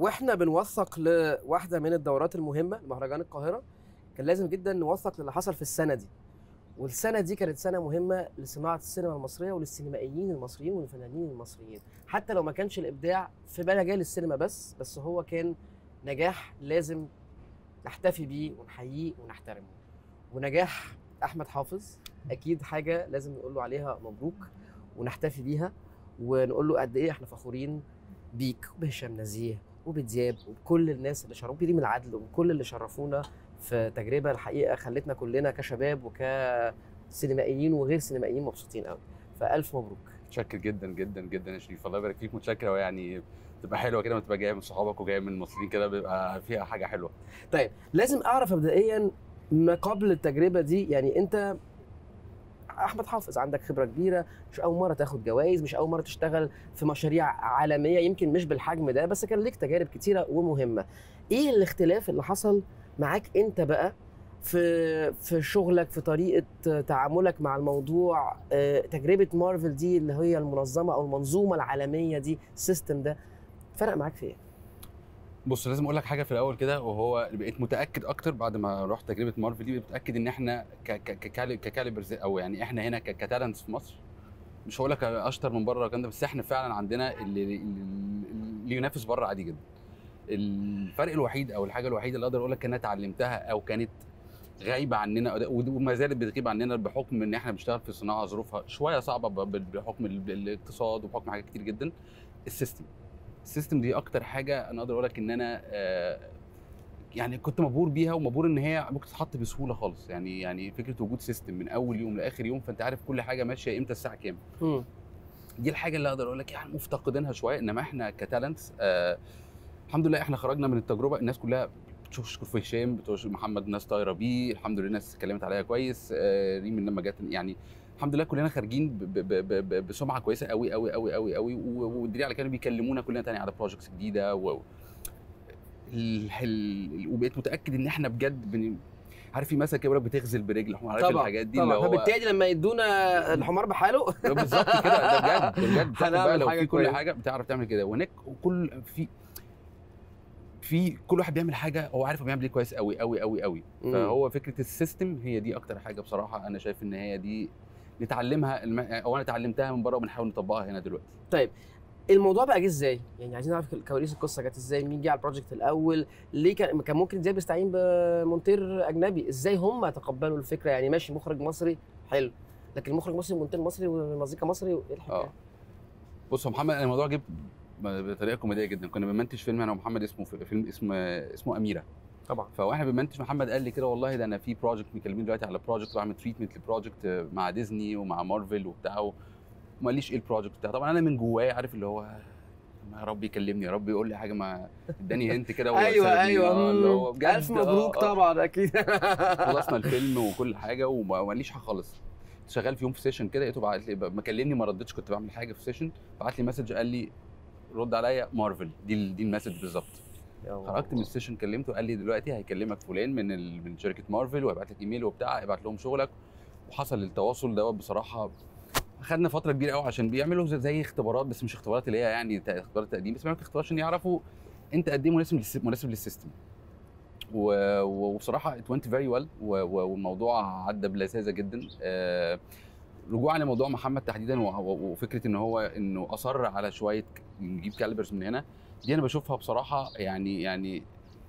واحنا بنوثق لواحده من الدورات المهمه لمهرجان القاهره كان لازم جدا نوثق للي حصل في السنه دي والسنه دي كانت سنه مهمه لصناعه السينما المصريه وللسينمائيين المصريين والفنانين المصريين حتى لو ما كانش الابداع في مجال السينما بس بس هو كان نجاح لازم نحتفي بيه ونحييه ونحترمه ونجاح احمد حافظ اكيد حاجه لازم نقول له عليها مبروك ونحتفي بيها ونقول له قد ايه احنا فخورين بيك وبهشام نزيه وبدياب وبكل الناس اللي شرفوا بريم العدل وبكل اللي شرفونا في تجربه الحقيقه خلتنا كلنا كشباب وكسينمائيين وغير سينمائيين مبسوطين قوي فالف مبروك متشكر جدا جدا جدا يا شريف الله يبارك فيك متشكر أوي يعني تبقى حلوه كده لما تبقى جايه من صحابك وجايه من المصريين كده بيبقى فيها حاجه حلوه طيب لازم اعرف مبدئيا ما قبل التجربه دي يعني انت احمد حافظ عندك خبره كبيره مش اول مره تاخد جوائز مش اول مره تشتغل في مشاريع عالميه يمكن مش بالحجم ده بس كان ليك تجارب كتيره ومهمه ايه الاختلاف اللي حصل معاك انت بقى في في شغلك في طريقه تعاملك مع الموضوع آه، تجربه مارفل دي اللي هي المنظمه او المنظومه العالميه دي السيستم ده فرق معاك في ايه بص لازم اقول لك حاجه في الاول كده وهو بقيت متاكد اكتر بعد ما رحت تجربه مارفل دي بقيت متاكد ان احنا ك- ك- ككالي- ككاليبرز او يعني احنا هنا ك- كتالنتس في مصر مش هقول لك اشطر من بره الكلام ده بس احنا فعلا عندنا اللي, اللي اللي ينافس بره عادي جدا الفرق الوحيد او الحاجه الوحيده اللي اقدر اقول لك ان انا اتعلمتها او كانت غايبه عننا وما زالت بتغيب عننا بحكم ان احنا بنشتغل في صناعه ظروفها شويه صعبه ب- ب- بحكم ال- الاقتصاد وبحكم حاجات كتير جدا السيستم السيستم دي اكتر حاجه انا اقدر اقول لك ان انا آه، يعني كنت مبهور بيها ومبهور ان هي ممكن تتحط بسهوله خالص يعني يعني فكره وجود سيستم من اول يوم لاخر يوم فانت عارف كل حاجه ماشيه امتى الساعه كام مم. دي الحاجه اللي اقدر اقول لك يعني مفتقدينها شويه انما احنا كتالنتس آه الحمد لله احنا خرجنا من التجربه الناس كلها بتشكر في هشام بتشكر محمد الناس طايره بيه الحمد لله الناس اتكلمت عليا كويس آه ريم لما جت يعني الحمد لله كلنا خارجين ب- ب- ب- ب- بسمعه كويسه قوي قوي قوي قوي قوي و- والدليل على كده بيكلمونا كلنا تاني على بروجكتس جديده و ال... ال... وبقيت متاكد ان احنا بجد بن... عارف في مثل كده بيقول لك بتغزل برجل عارف طبعا الحاجات دي اللي طبعا هو فبالتالي لما يدونا الحمار بحاله بالظبط كده ده بجد بجد بتاخد هنعمل بقى لو حاجة في كل كويسة. حاجه بتعرف تعمل كده وهناك كل في في كل واحد بيعمل حاجه هو عارف هو بيعمل ايه كويس قوي قوي قوي قوي مم. فهو فكره السيستم هي دي اكتر حاجه بصراحه انا شايف ان هي دي نتعلمها الم- او انا اتعلمتها من بره وبنحاول نطبقها هنا دلوقتي طيب الموضوع بقى جه ازاي؟ يعني عايزين نعرف كواليس القصه جت ازاي؟ مين جه على البروجكت الاول؟ ليه كان كان ممكن ازاي بيستعين بمونتير اجنبي؟ ازاي هم تقبلوا الفكره؟ يعني ماشي مخرج مصري حلو لكن مخرج مصري ومونتير مصري والمزيكا مصري وايه الحكايه؟ اه بص هو محمد الموضوع جه بطريقه كوميديه جدا كنا بنمنتج فيلم انا ومحمد اسمه فيلم اسمه اسمه اميره طبعا فواحنا بنمنتج محمد قال لي كده والله ده انا في بروجكت مكلمين دلوقتي على بروجكت بعمل تريتمنت لبروجكت مع ديزني ومع مارفل وبتاع وما قاليش ايه البروجكت بتاع طبعا انا من جوايا عارف اللي هو ما يا رب يكلمني يا رب يقول لي حاجه ما اداني هنت كده ايوه وسابني. ايوه آه، اللي هو مم. بجد الف مبروك آه، آه. طبعا اكيد خلصنا الفيلم وكل حاجه وما ما قاليش حاجه خالص شغال في يوم في سيشن كده لقيته بعت لي ما كلمني ما ردتش كنت بعمل حاجه في سيشن بعت لي مسج قال لي رد عليا مارفل دي ال- دي المسج بالظبط خرجت من السيشن كلمته قال لي دلوقتي هيكلمك فلان من ال... من شركه مارفل وهيبعت لك ايميل وبتاع ابعت لهم شغلك وحصل التواصل دوت بصراحه خدنا فتره كبيره قوي عشان بيعملوا زي- زي اختبارات بس مش اختبارات اللي هي يعني ت- اختبارات تقديم بس بيعملوا اختبارات عشان يعرفوا انت قد ايه مناسب للس- مناسب للسيستم و- و- وبصراحه ات ونت فيري ويل والموضوع عدى بلذاذه جدا آه، رجوعا لموضوع محمد تحديدا و- و- وفكره ان هو انه اصر على شويه نجيب كاليبرز من هنا دي انا بشوفها بصراحه يعني يعني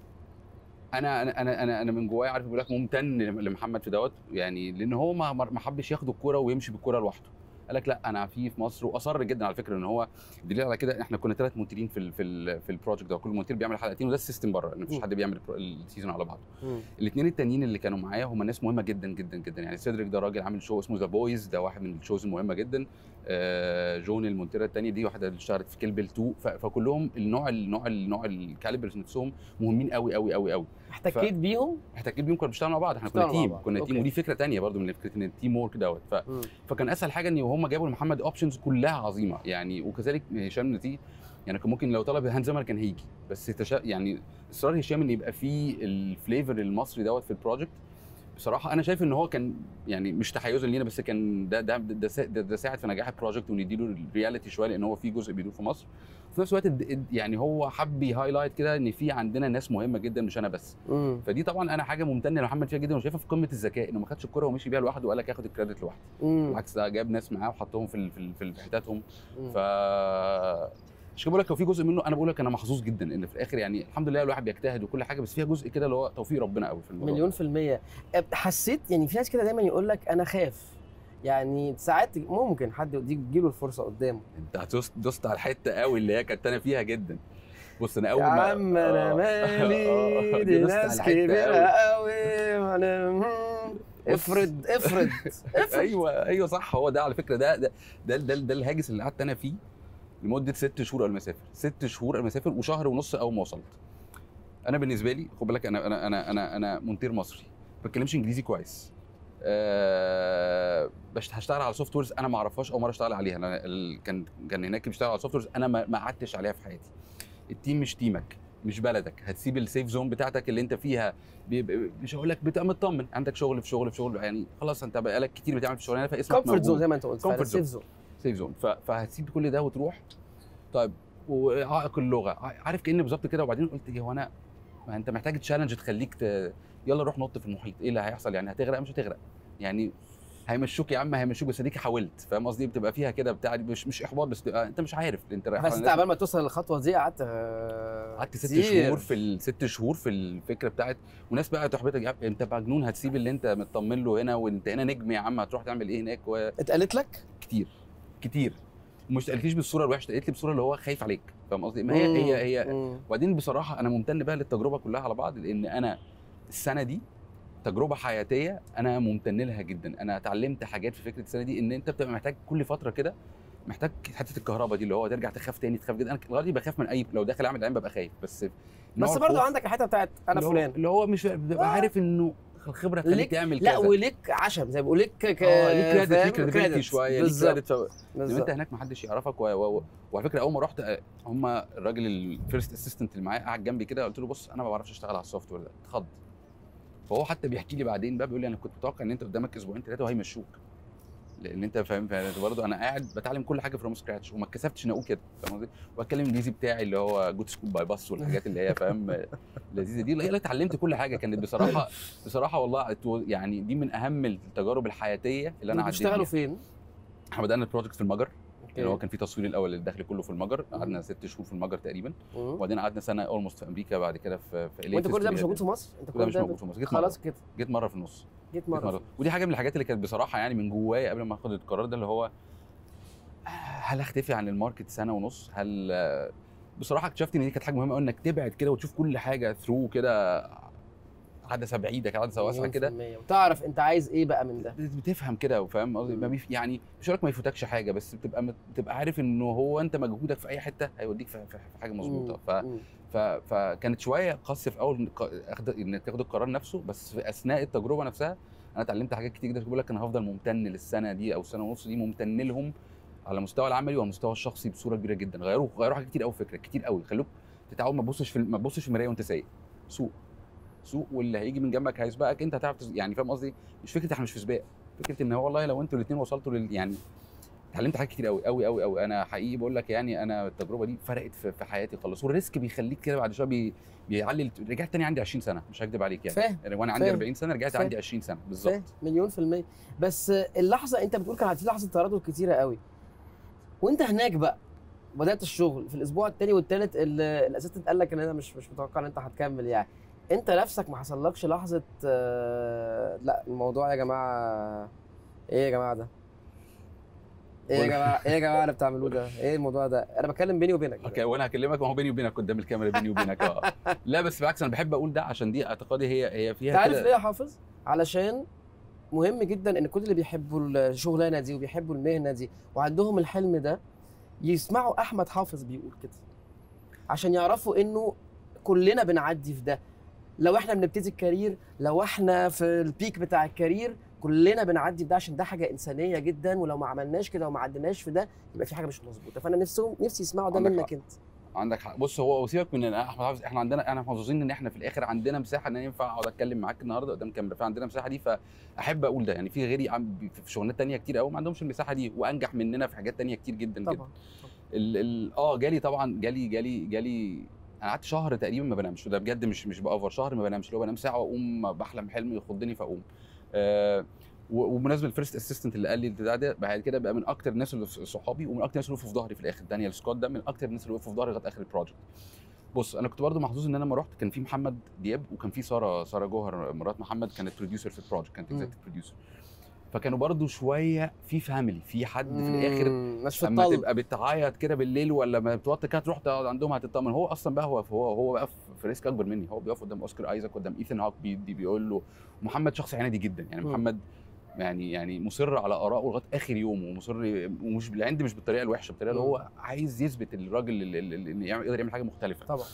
انا انا انا انا, أنا من جوايا عارف بقول لك ممتن لمحمد في دوت يعني لان هو ما ما حبش ياخد الكوره ويمشي بالكوره لوحده قال لك لا انا في في مصر واصر جدا على فكره ان هو دليل على كده احنا كنا ثلاث مونتيرين في ال في ال في البروجكت ده كل مونتير بيعمل حلقتين وده السيستم بره ان مفيش مم. حد بيعمل البرو- السيزون على بعضه مم. الاثنين التانيين اللي كانوا معايا هم ناس مهمه جدا جدا جدا يعني سيدريك ده راجل عامل شو اسمه ذا بويز ده واحد من الشوز المهمه جدا آه جون المونتيرا الثانيه دي واحده اللي اشتغلت في كيلبل 2 ف- فكلهم النوع النوع النوع الكاليبرز نفسهم مهمين قوي قوي قوي قوي احتكيت بيهم احتكيت بيهم كنا بنشتغل مع بعض احنا كنا بتشتغلوا مع تيم بعض. كنا تيم أوكي. ودي فكره تانية برضو من فكره ان التيم ورك دوت ف... مم. فكان اسهل حاجه ان هم جابوا لمحمد اوبشنز كلها عظيمه يعني وكذلك هشام نتي يعني كان ممكن لو طلب هانز زمر كان هيجي بس تشا... يعني اصرار هشام ان يبقى فيه الفليفر المصري دوت في البروجكت بصراحه انا شايف ان هو كان يعني مش تحيزا لينا بس كان ده ده ده, سا- ده, ده ساعد في نجاح البروجكت ونديله الرياليتي شويه لان هو في جزء بيدور في مصر في نفس الوقت اد- اد- يعني هو حب يهايلايت كده ان في عندنا ناس مهمه جدا مش انا بس مم. فدي طبعا انا حاجه ممتنه لمحمد فيها جدا وشايفها في قمه الذكاء انه ما خدش الكره ومشي بيها لوحده وقال لك ياخد الكريدت لوحده مم. بالعكس ده جاب ناس معاه وحطهم في ال- في ال- في ال- في حتتهم مم. ف عشان كده بقول لك لو في جزء منه انا بقول لك انا محظوظ جدا ان في الاخر يعني الحمد لله الواحد بيجتهد وكل حاجه بس فيها جزء كده اللي هو توفيق ربنا قوي في الموضوع مليون في المية أب- حسيت يعني في ناس كده دايما يقول لك انا خاف يعني ساعات ممكن حد دي تجيله الفرصة قدامه انت هتوست دوست على الحته قوي اللي هي كانت انا فيها جدا بص انا اول يا ما عم انا آه. مالي آه، دي دوست على ناس الحتة كبيرة قوي. قوي وانا مم. افرض افرض افرض ايوه ايوه صح هو ده على فكره ده ده ده, ده, ده الهاجس اللي قعدت انا فيه لمده ست شهور قبل ما اسافر ست شهور قبل ما اسافر وشهر ونص اول ما وصلت انا بالنسبه لي خد بالك انا انا انا انا انا مونتير مصري ما بتكلمش انجليزي كويس أه بشت- هشتغل على سوفت ويرز انا ما اعرفهاش اول مره اشتغل عليها انا ال- كان كان هناك بيشتغل على سوفت ويرز انا ما ما قعدتش عليها في حياتي التيم مش تيمك مش بلدك هتسيب السيف زون بتاعتك اللي انت فيها بي- بي- مش هقول لك بتبقى مطمن عندك شغل في شغل في شغل يعني خلاص انت بقالك كتير بتعمل في الشغلانه فاسمك كومفورت زون موجود زي ما انت قلت فعلا Comfort سيف زون سيف زون ف- فهتسيب كل ده وتروح طيب وعائق اللغه ع- عارف كاني بالظبط كده وبعدين قلت ايه هو انا ما انت محتاج تشالنج تخليك ت... يلا روح نط في المحيط ايه اللي هيحصل يعني هتغرق مش هتغرق يعني هيمشوك يا عم هيمشوك بس اديك حاولت فاهم قصدي بتبقى فيها كده بتاع مش مش احباط بس بتبقى انت مش عارف انت رايح بس على انت ناس- عبال ما توصل للخطوة دي قعدت آه، قعدت ست كتير. شهور في الست شهور في الفكره بتاعت وناس بقى تحبطك يا عم انت مجنون هتسيب اللي انت مطمن له هنا وانت هنا نجم يا عم هتروح تعمل ايه هناك و... اتقالت لك؟ كتير كتير ومش قالتليش بالصوره الوحشه قالت لي بالصوره اللي هو خايف عليك فاهم قصدي ما هي مم. هي هي مم. وبعدين بصراحه انا ممتن بقى للتجربه كلها على بعض لان انا السنه دي تجربه حياتيه انا ممتن لها جدا انا اتعلمت حاجات في فكره السنه دي ان انت بتبقى محتاج كل فتره كده محتاج حته الكهرباء دي اللي هو ترجع تخاف تاني تخاف جدا انا لغايه دلوقتي بخاف من اي لو داخل اعمل عين ببقى خايف بس بس نوع برضه الخوف عندك الحته بتاعت انا اللي هو- فلان اللي هو مش ببقى آه. عارف انه الخبره تخليك ليك- تعمل لا كذا وليك عشم زي ما بيقول ليك ك... اه ليك كريدت فاهم؟ ليك كريديبيلتي credit. شويه ليك بالظبط كريدت لان بالظبط انت هناك ما حدش يعرفك و... و... وعلى فكره اول ما رحت آه، هم الراجل الفيرست اسيستنت اللي معايا قعد جنبي كده قلت له بص انا ما بعرفش اشتغل على السوفت وير ده اتخض فهو حتى بيحكي لي بعدين بقى بيقول لي انا كنت متوقع ان انت قدامك اسبوعين ثلاثه وهيمشوك لان انت فاهم برضه انا قاعد بتعلم كل حاجه فروم سكراتش وما اتكسفتش اني اقول كده فاهم قصدي واتكلم الانجليزي بتاعي اللي هو جود سكول باي باص والحاجات اللي هي فاهم لذيذه دي اللي هي اتعلمت كل حاجه كانت بصراحه بصراحه والله يعني دي من اهم التجارب الحياتيه اللي انا عديت بتشتغلوا بيها فين؟ احنا بدانا البروجكت في المجر اللي هو أوكي. كان في تصوير الاول الداخلي كله في المجر قعدنا ست شهور في المجر تقريبا مم. وبعدين قعدنا سنه اولموست في امريكا بعد كده في في LA وانت في كل ده مش استوديوهات. موجود في مصر؟ انت كل ده مش موجود في مصر جيت خلاص مره كده جيت مره في النص جيت جيت مره مره ودي حاجه من الحاجات اللي كانت بصراحه يعني من جوايا قبل ما اخد القرار ده اللي هو هل اختفي عن الماركت سنه ونص هل بصراحه اكتشفت ان دي كانت حاجه مهمه قوي انك تبعد كده وتشوف كل حاجه ثرو كده عدسه بعيده عدسه واسعه كده 100%. وتعرف انت عايز ايه بقى من ده بتفهم كده وفاهم قصدي ما بيف- يعني مش هقول لك ما يفوتكش حاجه بس بتبقى مت- بتبقى عارف انه هو انت مجهودك في اي حته هيوديك في, في في حاجه مظبوطه ف... مم. ف... فكانت شويه قص في اول ق- أخد... انك تاخد القرار نفسه بس في اثناء التجربه نفسها انا اتعلمت حاجات كتير جدا بقول لك انا هفضل ممتن للسنه دي او السنه ونص دي ممتن لهم على المستوى العملي وعلى المستوى الشخصي بصوره كبيره جدا غيروا غيروا حاجات كتير قوي فكره كتير قوي خلوك تتعود ما تبصش في ما تبصش في المرايه وانت سايق سوق سوق واللي هيجي من جنبك هيسبقك انت هتعرف تز- يعني فاهم قصدي مش فكره احنا مش في سباق فكره ان هو والله لو انتوا الاثنين وصلتوا لل يعني اتعلمت حاجات كتير قوي قوي قوي قوي انا حقيقي بقول لك يعني انا التجربه دي فرقت في, في حياتي خالص والريسك بيخليك كده بعد شويه بي بيعلي الت- رجعت تاني عندي 20 سنه مش هكدب عليك يعني فاهم يعني وانا عندي فاهم. 40 سنه رجعت فاهم. عندي 20 سنه بالظبط فاهم مليون في المية بس اللحظة انت بتقول كان في لحظة تردد كتيرة قوي وانت هناك بقى بدأت الشغل في الأسبوع التاني والتالت ال- الأسيستنت قال لك إن أنا مش مش متوقع إن أنت هتكمل يعني أنت نفسك ما حصلكش لحظة آه، لا الموضوع يا جماعة إيه يا جماعة ده؟ إيه يا قول. جماعة إيه يا جماعة اللي بتعملوه ده؟ إيه الموضوع ده؟ أنا بتكلم بيني وبينك اوكي وانا هكلمك ما هو بيني وبينك قدام الكاميرا بيني وبينك اه لا بس بالعكس انا بحب اقول ده عشان دي اعتقادي هي هي فيها انت عارف كده ليه يا حافظ؟ علشان مهم جدا ان كل اللي بيحبوا الشغلانه دي وبيحبوا المهنه دي وعندهم الحلم ده يسمعوا احمد حافظ بيقول كده عشان يعرفوا انه كلنا بنعدي في ده لو احنا بنبتدي الكارير لو احنا في البيك بتاع الكارير كلنا بنعدي في ده عشان ده حاجه انسانيه جدا ولو ما عملناش كده وما عديناش في ده يبقى في حاجه مش مظبوطه فانا نفسهم نفسي يسمعوا ده عندك منك حق. انت عندك حق بص هو وسيبك من إن احمد حافظ احنا عندنا احنا محظوظين ان احنا في الاخر عندنا مساحه ان أنا ينفع اقعد اتكلم معاك النهارده قدام الكاميرا فعندنا المساحه دي فاحب اقول ده يعني في غيري عم في شغلانات تانية كتير قوي ما عندهمش المساحه دي وانجح مننا في حاجات تانية كتير جدا جدا طبعا ال ال اه جالي طبعا جالي جالي جالي انا قعدت شهر تقريبا ما بنامش وده بجد مش مش باوفر شهر ما بنامش لو بنام ساعه واقوم بحلم حلم يخضني فاقوم آه و- وبمناسبه الفيرست اسيستنت اللي قال لي البتاع ده بعد كده بقى من اكتر الناس اللي في صحابي ومن اكتر الناس اللي وقفوا في ظهري في الاخر دانيال سكوت ده من اكتر الناس اللي وقفوا في ظهري لغايه اخر البروجكت بص انا كنت برضو محظوظ ان انا لما رحت كان في محمد دياب وكان في ساره ساره جوهر مرات محمد كانت بروديوسر في البروجكت كانت مم. اكزيكتيف بروديوسر فكانوا برضو شويه في فاميلي في حد في الاخر مم، مش في اما الطل تبقى بتعيط كده بالليل ولا ما بتوطي كده تروح تقعد عندهم هتطمن هو اصلا بقى هو هو هو بقى في ريسك اكبر مني هو بيقف قدام اوسكار ايزاك قدام ايثان هوك بيدي بيقول له محمد شخص عنيدي جدا يعني مم. محمد يعني يعني مصر على ارائه لغايه اخر يوم ومصر ومش العند مش بالطريقه الوحشه بالطريقه اللي مم. هو عايز يثبت الراجل اللي, اللي اللي يعمل- يقدر يعمل حاجه مختلفه طبعا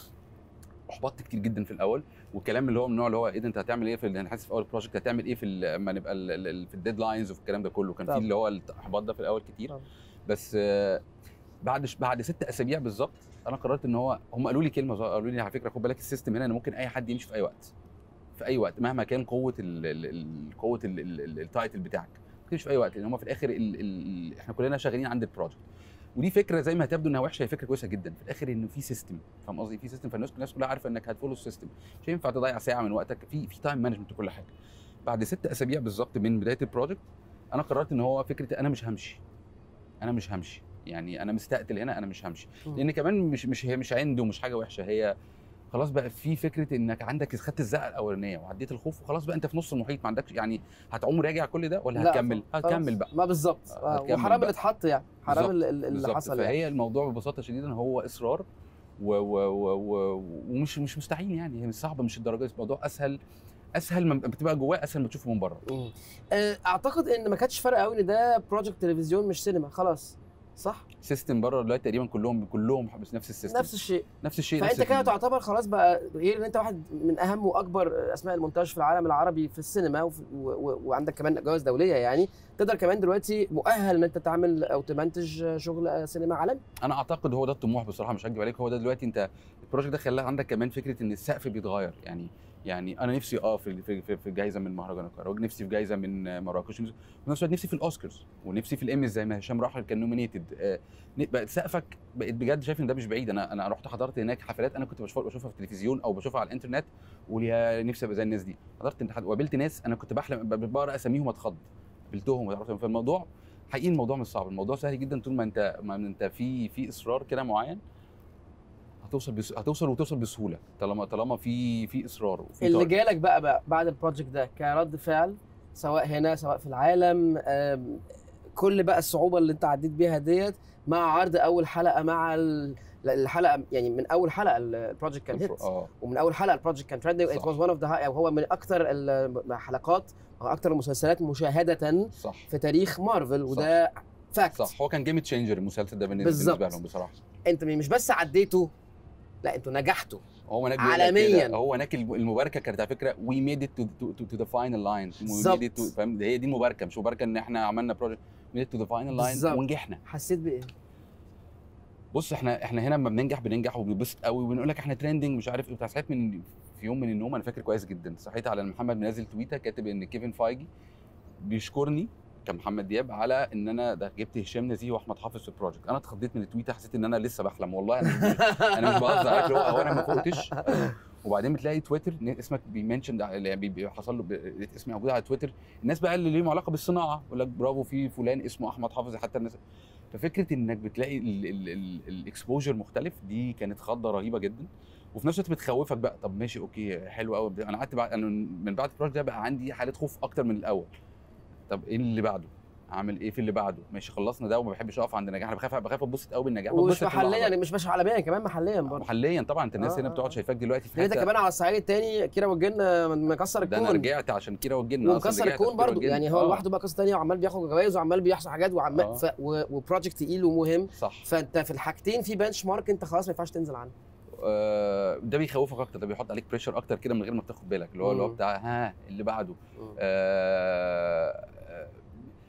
احبطت كتير جدا في الاول والكلام اللي هو من النوع اللي هو ايه ده انت هتعمل ايه في ال- انا حاسس في اول بروجكت هتعمل ايه في ال- اما نبقى ال- ال- ال- في الديدلاينز وفي الكلام ده كله كان في طبعا. اللي هو الاحباط ده في الاول كتير طبعا. بس آه، بعد ش- بعد ست اسابيع بالظبط انا قررت ان هو هم قالوا لي كلمه صغيرة، قالوا لي على فكره خد بالك السيستم هنا ان ممكن اي حد يمشي في اي وقت في اي وقت مهما كان قوه ال ال ال قوه ال- ال- ال- التايتل بتاعك ممكن تمشي في اي وقت لان هم في الاخر ال ال احنا كلنا شغالين عند البروجكت ودي فكره زي ما هتبدو انها وحشه هي فكره كويسه جدا في الاخر انه في سيستم فاهم قصدي في سيستم فالناس الناس كلها عارفه انك هتفولو السيستم مش هينفع تضيع ساعه من وقتك في في تايم مانجمنت وكل حاجه بعد ست اسابيع بالظبط من بدايه البروجكت انا قررت ان هو فكره انا مش همشي انا مش همشي يعني انا مستقتل هنا انا مش همشي مم. لان كمان مش مش هي مش عند ومش حاجه وحشه هي خلاص بقى في فكره انك عندك خدت الزقه الاولانيه وعديت الخوف وخلاص بقى انت في نص المحيط ما عندكش يعني هتعوم راجع كل ده ولا لا، هتكمل خلاص. هتكمل بقى ما بالظبط آه، آه، هتكمل وحرام بقى. اللي اتحط يعني حرام بالظبط، اللي, اللي بالظبط حصل يعني فهي الموضوع ببساطه شديده هو اصرار و و و و ومش مش مستحيل يعني هي مش صعبه مش الدرجه دي الموضوع اسهل اسهل ما بتبقى جواه اسهل ما تشوفه من بره مم. آه، اعتقد ان ما كانش فارق قوي ان ده بروجكت تلفزيون مش سينما خلاص صح سيستم بره دلوقتي تقريبا كلهم كلهم بس نفس السيستم نفس الشيء نفس الشيء فانت نفس كده ال- تعتبر خلاص بقى غير ان انت واحد من اهم واكبر اسماء المونتاج في العالم العربي في السينما وفي و و وعندك كمان جوائز دوليه يعني تقدر كمان دلوقتي مؤهل ان انت تعمل او تمنتج شغل سينما عالمي انا اعتقد هو ده الطموح بصراحه مش هكدب عليك هو ده دلوقتي انت البروجكت ده خلاه عندك كمان فكره ان السقف بيتغير يعني يعني انا نفسي اه في في في, في جايزه من مهرجان القاهره ونفسي في جايزه من مراكش وفي نفس الوقت نفسي في الاوسكارز ونفسي في الايميز زي ما هشام راحل كان نومينيتد آه بقت سقفك بقيت بجد شايف ان ده مش بعيد انا انا رحت حضرت هناك حفلات انا كنت بشوفها بشوفها في التلفزيون او بشوفها على الانترنت واقول يا نفسي ابقى زي الناس دي حضرت انت وقابلت ناس انا كنت بحلم ب- بقرا اساميهم اتخض قابلتهم وعرفتهم فالموضوع حقيقي الموضوع مش صعب الموضوع سهل جدا طول ما انت ما انت في في اصرار كده معين هتوصل بس... هتوصل وتوصل بسهوله طالما طالما في في اصرار وفي اللي target. جالك بقى, بقى بعد البروجكت ده كرد فعل سواء هنا سواء في العالم آم، كل بقى الصعوبه اللي انت عديت بيها ديت مع عرض اول حلقه مع ال- الحلقه يعني من اول حلقه البروجكت كان هيت اه ومن اول حلقه البروجكت كان ترندنج ات صح. واز ون اوف ذا وهو من اكثر الحلقات او اكثر المسلسلات مشاهده صح في تاريخ مارفل وده فاكت صح هو كان جيم تشينجر المسلسل ده بالنسبه بالظبط. بالنسبه لهم بصراحه انت مش بس عديته لا انتوا نجحتوا هو هناك بيقول لك عالمياً. كده، هو هناك الم- المباركه كانت على فكره وي ميد ات تو ذا فاينل لاين بالظبط. فاهم هي دي المباركه مش مباركه ان احنا عملنا بروجكت ميد تو ذا فاينل لاين بالظبط. ونجحنا حسيت بايه؟ بص احنا احنا هنا لما بننجح بننجح وبنبسط قوي وبنقول لك احنا ترندنج مش عارف ايه بتاع صحيت من في يوم من النوم انا فاكر كويس جدا صحيت على إن محمد منزل تويته كاتب ان كيفن فايجي بيشكرني كمحمد دياب على ان انا ده جبت هشام نزيه واحمد حافظ في البروجكت انا اتخضيت من التويته حسيت ان انا لسه بحلم والله انا مش انا مش بهزر عارف اللي هو هو انا ما فوقتش وبعدين بتلاقي تويتر ن- اسمك بيمنشن يعني بي- بي- حصل له ب- لقيت اسمي موجود على تويتر الناس بقى اللي ليهم علاقه بالصناعه يقول لك برافو في فلان اسمه احمد حافظ حتى الناس ففكره انك بتلاقي الاكسبوجر مختلف دي كانت خضه رهيبه جدا وفي نفس الوقت بتخوفك بقى طب ماشي اوكي حلو قوي انا قعدت بعد انا من بعد البروجكت ده بقى عندي حاله خوف اكتر من الاول طب ايه اللي بعده اعمل ايه في اللي بعده ماشي خلصنا ده وما بحبش اقف عند النجاح انا بخاف بخاف اتبسط قوي بالنجاح ومش بتبسط في محليا اللحظة. يعني مش مش عالميا كمان محليا برضه محليا طبعا انت الناس آه، هنا آه، بتقعد آه. شايفاك دلوقتي في لان انت حته كمان على الصعيد التاني كيرا والجن مكسر ده انا الكون رجعت عشان كيرا والجن أنا أصلاً ومكسر رجعت الكون عشان كيرا برضه والجن. يعني هو آه، لوحده بقى قصه تانيه وعمال بياخد جوائز وعمال بيحصل حاجات وعمال آه. ف... و... وبروجكت تقيل ومهم صح فانت في الحاجتين في بنش مارك انت خلاص ما ينفعش تنزل عنه آه، ده بيخوفك اكتر ده بيحط عليك بريشر اكتر كده من غير ما بتاخد بالك اللي هو اللي هو مم. بتاع ها اللي بعده آه، آه،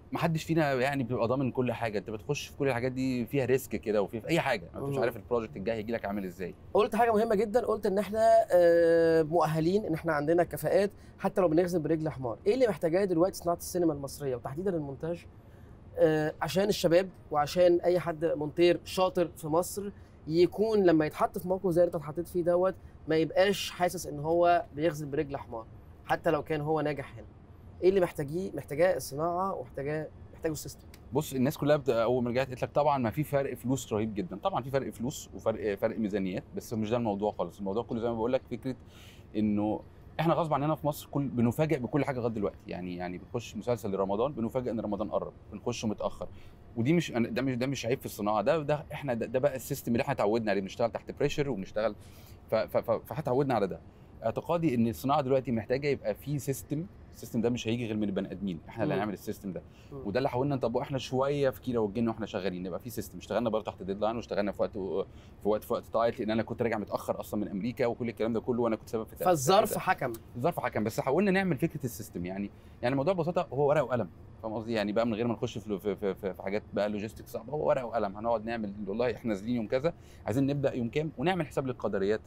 ما حدش فينا يعني بيبقى ضامن كل حاجه انت بتخش في كل الحاجات دي فيها ريسك كده وفي في اي حاجه انت مش مم. عارف البروجكت الجاي هيجي لك عامل ازاي قلت حاجه مهمه جدا قلت ان احنا آه، مؤهلين ان احنا عندنا كفاءات حتى لو بنخزن برجل حمار ايه اللي محتاجاه دلوقتي صناعه السينما المصريه وتحديدا المونتاج آه، عشان الشباب وعشان اي حد مونتير شاطر في مصر يكون لما يتحط في موقف زي اللي انت اتحطيت فيه دوت ما يبقاش حاسس ان هو بيخزن برجل حمار حتى لو كان هو ناجح هنا ايه اللي محتاجيه محتاجاه الصناعه ومحتاجاه محتاجه السيستم بص الناس كلها بت... اول ما رجعت قالت لك طبعا ما في فرق فلوس رهيب جدا طبعا في فرق فلوس وفرق فرق ميزانيات بس مش ده الموضوع خالص الموضوع كله زي ما بقول لك فكره انه احنا غصب عننا في مصر كل بنفاجئ بكل حاجه لغايه دلوقتي يعني يعني بنخش مسلسل رمضان بنفاجئ ان رمضان قرب بنخش متاخر ودي مش أنا- ده مش ده مش عيب في الصناعه ده ده احنا ده, ده بقى السيستم اللي احنا اتعودنا عليه بنشتغل تحت بريشر وبنشتغل ف- ف- ف- فاحنا اتعودنا على ده اعتقادي ان الصناعه دلوقتي محتاجه يبقى في سيستم السيستم ده مش هيجي غير من البني ادمين احنا اللي مم. هنعمل السيستم ده مم. وده اللي حاولنا نطبقه احنا شويه في كيرة والجن واحنا شغالين نبقى في سيستم اشتغلنا برضه تحت ديدلاين واشتغلنا في وقت في وقت في وقت تايت لان انا كنت راجع متاخر اصلا من امريكا وكل الكلام ده كله وانا كنت سبب في تأخير فالظرف ده. حكم الظرف حكم بس حاولنا نعمل فكره السيستم يعني يعني الموضوع ببساطه هو ورقه وقلم فاهم قصدي يعني بقى من غير ما نخش في في, في, في, في حاجات بقى لوجيستكس صعبه هو ورقه وقلم هنقعد نعمل والله احنا نازلين يوم كذا عايزين نبدا يوم كام ونعمل حساب للقدريات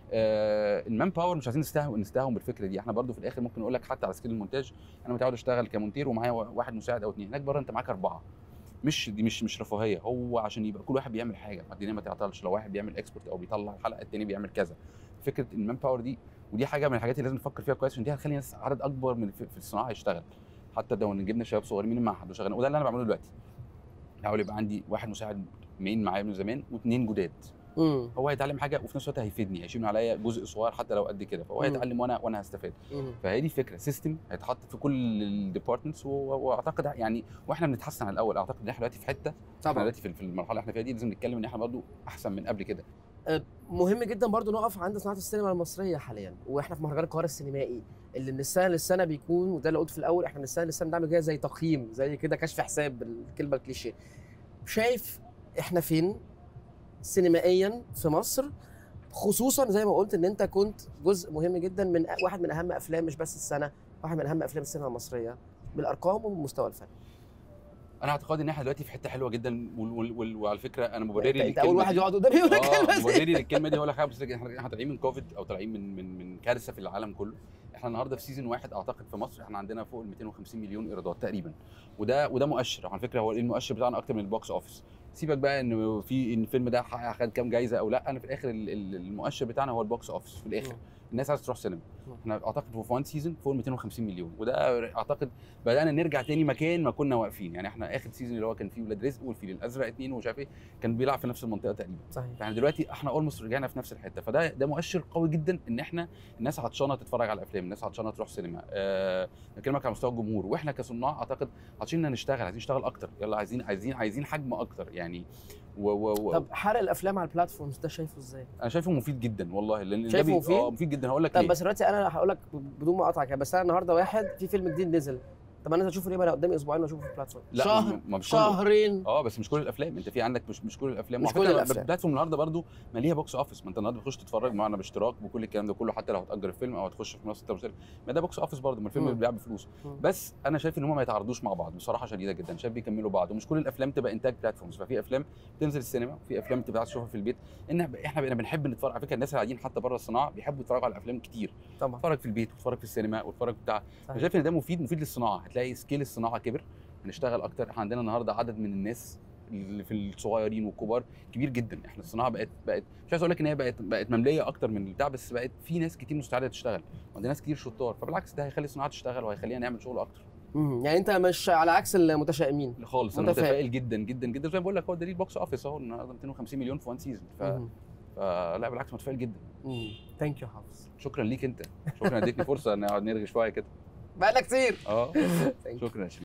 آه المان باور مش عايزين نستهون نستهون بالفكره دي احنا برضو في الاخر ممكن اقول لك حتى على سكيل المونتاج انا متعود اشتغل كمونتير ومعايا واحد مساعد او اثنين هناك بره انت معاك اربعه مش دي مش مش رفاهيه هو عشان يبقى كل واحد بيعمل حاجه الدنيا ما تعطلش لو واحد بيعمل اكسبورت او بيطلع الحلقه التاني بيعمل كذا فكره المان باور دي ودي حاجه من الحاجات اللي لازم نفكر فيها كويس عشان دي هتخلي ناس عدد اكبر من في في الصناعه يشتغل حتى لو جبنا شباب صغيرين من المعهد وشغالين وده اللي انا بعمله دلوقتي بحاول يبقى عندي واحد مساعد مين معايا من زمان واثنين جداد مم. هو هيتعلم حاجه وفي نفس الوقت هيفيدني هيشيل من عليا جزء صغير حتى لو قد كده فهو مم. هيتعلم وانا وانا هستفاد مم. فهي دي الفكره سيستم هيتحط في كل الديبارتمنتس واعتقد يعني واحنا بنتحسن عن الاول اعتقد ان احنا دلوقتي في حته احنا طبعا دلوقتي في في المرحله اللي احنا فيها دي لازم نتكلم ان احنا برضو احسن من قبل كده مهم جدا برضو نقف عند صناعه السينما المصريه حاليا واحنا في مهرجان القاهره السينمائي اللي من السنه للسنه بيكون وده اللي قلت في الاول احنا من السنه للسنه بنعمل كده زي تقييم زي كده كشف حساب بالكلمه الكليشيه شايف احنا فين سينمائيا في مصر خصوصا زي ما قلت ان انت كنت جزء مهم جدا من واحد من اهم افلام مش بس السنه واحد من اهم افلام السينما المصريه بالارقام وبالمستوى الفني انا اعتقادي ان احنا دلوقتي في حته حلوه جدا وال وال وال وعلى فكره انا انت, مبرري انت اول واحد يقعد قدامي يقول اه الكلمه دي مبرري للكلمه دي هقول لك حاجه بس احنا احنا طالعين من كوفيد او طالعين من من من كارثه في العالم كله احنا النهارده في سيزون واحد اعتقد في مصر احنا عندنا فوق ال 250 مليون ايرادات تقريبا وده وده مؤشر على فكره هو المؤشر بتاعنا اكتر من البوكس اوفيس سيبك بقى ان في ان الفيلم ده حقق- خد كام جايزه او لا انا في الاخر ال- ال- المؤشر بتاعنا هو البوكس اوفيس في الاخر مم. الناس عايزه تروح سينما مم. احنا اعتقد في وان سيزون فوق ال 250 مليون وده اعتقد بدانا نرجع تاني مكان ما كنا واقفين يعني احنا اخر سيزون اللي هو كان فيه ولاد رزق والفيل الازرق اتنين ومش عارف ايه كان بيلعب في نفس المنطقه تقريبا صحيح فاحنا دلوقتي احنا اولموست رجعنا في نفس الحته فده ده مؤشر قوي جدا ان احنا الناس عطشانه تتفرج على افلام الناس عطشانه تروح سينما أه بكلمك على مستوى الجمهور واحنا كصناع اعتقد عطشنا نشتغل عايزين نشتغل اكتر يلا عايزين عايزين عايزين حجم اكتر يعني و و و طب حرق الافلام على البلاتفورمز ده شايفه ازاي؟ انا شايفه مفيد جدا والله لان ده شايفه بي- مفيد؟ اه مفيد جدا هقول لك طب ليه بس دلوقتي انا هقول لك بدون ما اقطعك بس انا النهارده واحد في فيلم جديد نزل طب انا اشوفه ليه ما انا قدامي اسبوعين واشوفه في البلاتفورم لا، شهر ما- ما مش كله. شهرين اه بس مش كل الافلام انت في عندك مش مش كل الافلام مش وعلى كل فكرة الأفلام. البلاتفورم النهارده برضو ماليها بوكس اوفيس ما انت النهارده بتخش تتفرج معانا باشتراك وكل الكلام ده كله حتى لو هتاجر الفيلم او هتخش في منصه التمثيل ما ده بوكس اوفيس برضه ما الفيلم مم. بيتباع بفلوس مم. بس انا شايف ان هم ما يتعارضوش مع بعض بصراحه شديده جدا شايف بيكملوا بعض ومش كل الافلام تبقى انتاج بلاتفورمز ففي افلام بتنزل السينما وفي افلام تبقى عايز تشوفها في البيت ان احنا بقينا بنحب نتفرج على فكره الناس اللي قاعدين حتى بره الصناعه بيحبوا يتفرجوا على افلام كتير طبعا تتفرج في البيت وتتفرج في السينما وتتفرج بتاع انا صحيح. شايف ان ده مفيد مفيد للصناعه هتلاقي سكيل الصناعه كبر هنشتغل اكتر احنا عندنا النهارده عدد من الناس اللي في الصغيرين والكبار كبير جدا احنا الصناعه بقت بقت مش عايز اقول لك ان هي بقت بقت ممليه اكتر من البتاع بس بقت في ناس كتير مستعده تشتغل وعندنا ناس كتير شطار فبالعكس ده هيخلي الصناعه تشتغل وهيخلينا نعمل شغل اكتر مم. يعني انت مش على عكس المتشائمين خالص انا متفائل. متفائل جدا جدا جدا زي ما بقول لك هو دليل بوكس اوفيس اهو النهارده 250 مليون في وان سيزون ف... فلا بالعكس متفائل جدا ثانك يو حافظ شكرا ليك انت شكرا اديتني فرصه ان اقعد نرغي شويه كده بقالنا كتير اه Thank you. شكرا يا شريف